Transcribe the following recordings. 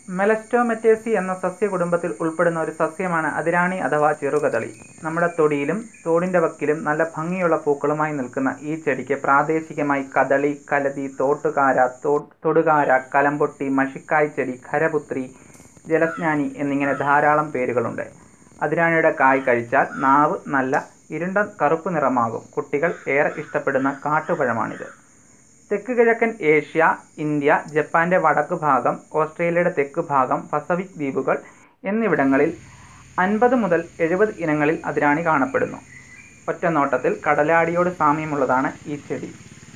മെലസ്റ്റോമെറ്റേസി എന്ന സസ്യകുടുംബത്തിൽ ഉൾപ്പെടുന്ന ഒരു സസ്യമാണ് അതിരാണി അഥവാ ചെറുകദളി നമ്മുടെ തൊടിയിലും തോടിൻ്റെ വക്കിലും നല്ല ഭംഗിയുള്ള പൂക്കളുമായി നിൽക്കുന്ന ഈ ചെടിക്ക് പ്രാദേശികമായി കദളി കലതി തോട്ടുകാര തോ തൊടുകാര കലമ്പൊട്ടി മഷിക്കായ് ചെടി ഖരപുത്രി ജലസ്നാനി എന്നിങ്ങനെ ധാരാളം പേരുകളുണ്ട് അതിരാണിയുടെ കായ് കഴിച്ചാൽ നാവ് നല്ല ഇരുണ്ട കറുപ്പ് നിറമാകും കുട്ടികൾ ഏറെ ഇഷ്ടപ്പെടുന്ന കാട്ടുപഴമാണിത് തെക്ക് കിഴക്കൻ ഏഷ്യ ഇന്ത്യ ജപ്പാന്റെ വടക്ക് ഭാഗം ഓസ്ട്രേലിയയുടെ തെക്ക് ഭാഗം പസഫിക് ദ്വീപുകൾ എന്നിവിടങ്ങളിൽ അൻപത് മുതൽ എഴുപത് ഇനങ്ങളിൽ അതിരാണി കാണപ്പെടുന്നു ഒറ്റനോട്ടത്തിൽ കടലാടിയോട് സാമ്യമുള്ളതാണ് ഈ ചെടി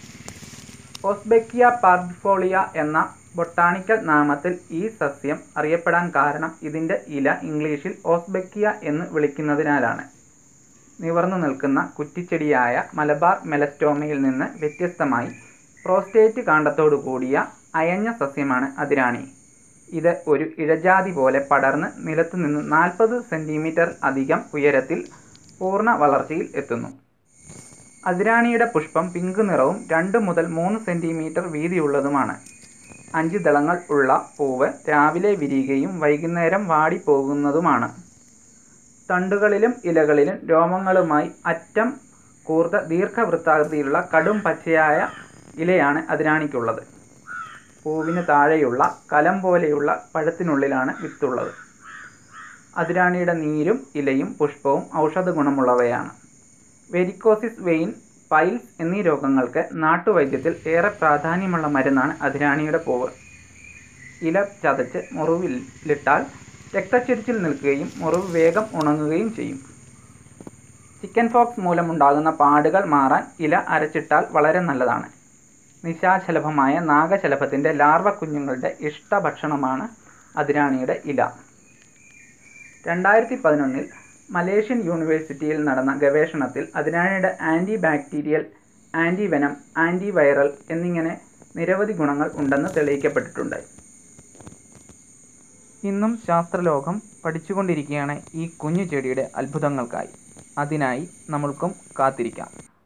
ഓസ്ബെക്കിയ പാർഫോളിയ എന്ന ബൊട്ടാണിക്കൽ നാമത്തിൽ ഈ സസ്യം അറിയപ്പെടാൻ കാരണം ഇതിൻ്റെ ഇല ഇംഗ്ലീഷിൽ ഓസ്ബെക്കിയ എന്ന് വിളിക്കുന്നതിനാലാണ് നിവർന്നു നിൽക്കുന്ന കുറ്റിച്ചെടിയായ മലബാർ മെലസ്റ്റോമയിൽ നിന്ന് വ്യത്യസ്തമായി പ്രോസ്റ്റേറ്റ് കാണ്ഡത്തോടു കൂടിയ അയഞ്ഞ സസ്യമാണ് അതിരാണി ഇത് ഒരു ഇഴജാതി പോലെ പടർന്ന് നിലത്തു നിന്ന് നാൽപ്പത് സെൻറ്റിമീറ്റർ അധികം ഉയരത്തിൽ പൂർണ്ണ വളർച്ചയിൽ എത്തുന്നു അതിരാണിയുടെ പുഷ്പം പിങ്ക് നിറവും രണ്ട് മുതൽ മൂന്ന് സെൻറ്റിമീറ്റർ വീതിയുള്ളതുമാണ് അഞ്ച് ദളങ്ങൾ ഉള്ള പൂവ് രാവിലെ വിരിയുകയും വൈകുന്നേരം വാടിപ്പോകുന്നതുമാണ് തണ്ടുകളിലും ഇലകളിലും രോമങ്ങളുമായി അറ്റം കൂർത്ത ദീർഘവൃത്താകൃതിയിലുള്ള കടും പച്ചയായ ഇലയാണ് അതിരാണിക്കുള്ളത് പൂവിന് താഴെയുള്ള കലം പോലെയുള്ള പഴത്തിനുള്ളിലാണ് വിത്തുള്ളത് അതിരാണിയുടെ നീരും ഇലയും പുഷ്പവും ഔഷധ ഗുണമുള്ളവയാണ് വെരിക്കോസിസ് വെയിൻ പൈൽസ് എന്നീ രോഗങ്ങൾക്ക് നാട്ടുവൈദ്യത്തിൽ ഏറെ പ്രാധാന്യമുള്ള മരുന്നാണ് അതിരാണിയുടെ പൂവ് ഇല ചതച്ച് മുറിവിലിട്ടാൽ രക്തച്ചൊരിച്ചിൽ നിൽക്കുകയും മുറിവ് വേഗം ഉണങ്ങുകയും ചെയ്യും ചിക്കൻ ഫോക്സ് മൂലമുണ്ടാകുന്ന പാടുകൾ മാറാൻ ഇല അരച്ചിട്ടാൽ വളരെ നല്ലതാണ് നിശാശലഭമായ നാഗശലഭത്തിൻ്റെ ലാർവ കുഞ്ഞുങ്ങളുടെ ഇഷ്ടഭക്ഷണമാണ് അതിരാണിയുടെ ഇല രണ്ടായിരത്തി പതിനൊന്നിൽ മലേഷ്യൻ യൂണിവേഴ്സിറ്റിയിൽ നടന്ന ഗവേഷണത്തിൽ അതിരാണിയുടെ ആൻറ്റി ബാക്ടീരിയൽ ആൻറ്റിവെനം ആൻറ്റിവൈറൽ എന്നിങ്ങനെ നിരവധി ഗുണങ്ങൾ ഉണ്ടെന്ന് തെളിയിക്കപ്പെട്ടിട്ടുണ്ട് ഇന്നും ശാസ്ത്രലോകം പഠിച്ചുകൊണ്ടിരിക്കുകയാണ് ഈ കുഞ്ഞു ചെടിയുടെ അത്ഭുതങ്ങൾക്കായി അതിനായി നമ്മൾക്കും കാത്തിരിക്കാം